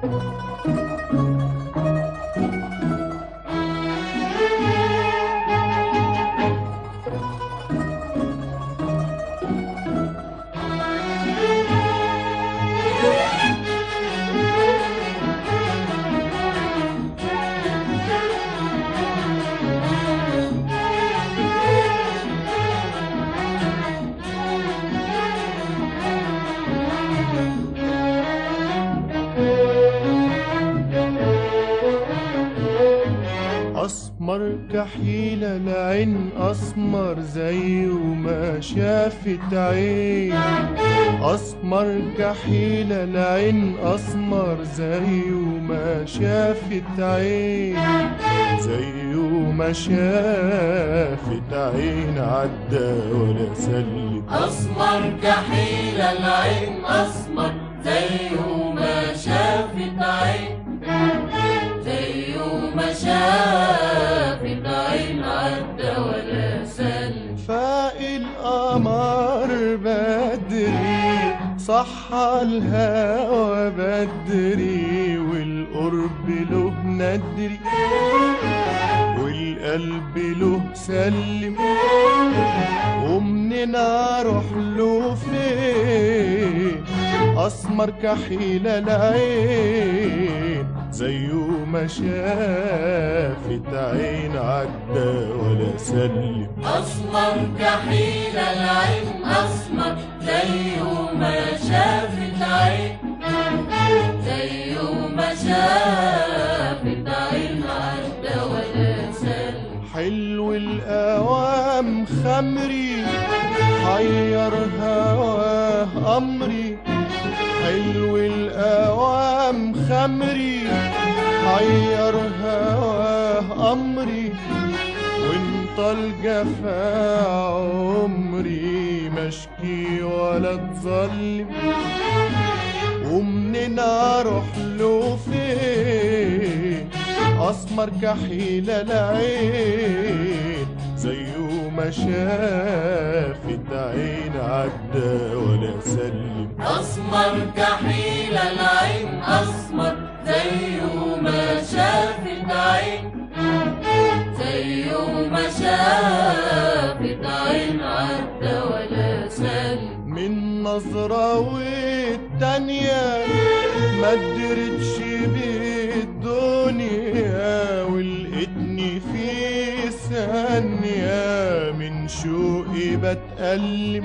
أسمر كحيلة العين أسمر زي ما شافت عين أسمر كحيلة العين أسمر زي ما شافت عين زي ما شافت عين عدى ولا سلم أسمر كحيل العين أسمر زيه ما شافت عين زيه ما شافت عين عدى ولا سلم فاق القمر بدري صح الهوى بدري والقرب له ندري والقلب له سلم ومنين اروح له فين اسمر كحيل العين زيه ما شافت عين عدى ولا سلم أسمر كحيل العين أسمر زيه ما شافت عين زيه ما شافت عين عدى ولا سلم حلو الأوام خمري حير هواه أمري حلو الأوام خمري حير هواه أمري وانت الجفا عمري مشكي ولا تظلم ومنين اروح له فين اسمر كحيل العين زيه ما شافت عين عدى ولا سلم أسمر كحيل العين أسمر زيه ما شافت عين زيه ما شافت عين عدى ولا سلم من نظرة والتانية ما قدرتش بالدنيا ولقيتني في ثانية من شوقي بتألم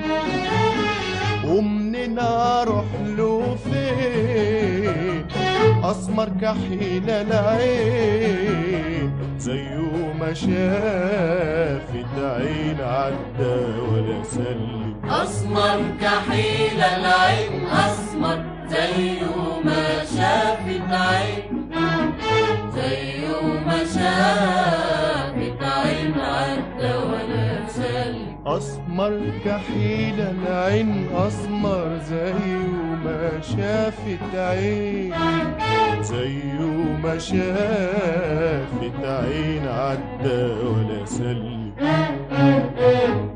ومنين اروح له فين اسمر كحيل العين زيه ما شافت عين عدى ولا سلم أسمر كحيل العين أسمر زيه ما شافت عين زيه ما شافت عين عدى ولا سلم أسمر كحيل العين أسمر زيه ما شافت عين زيه ما شافت عين عدى ولا سلم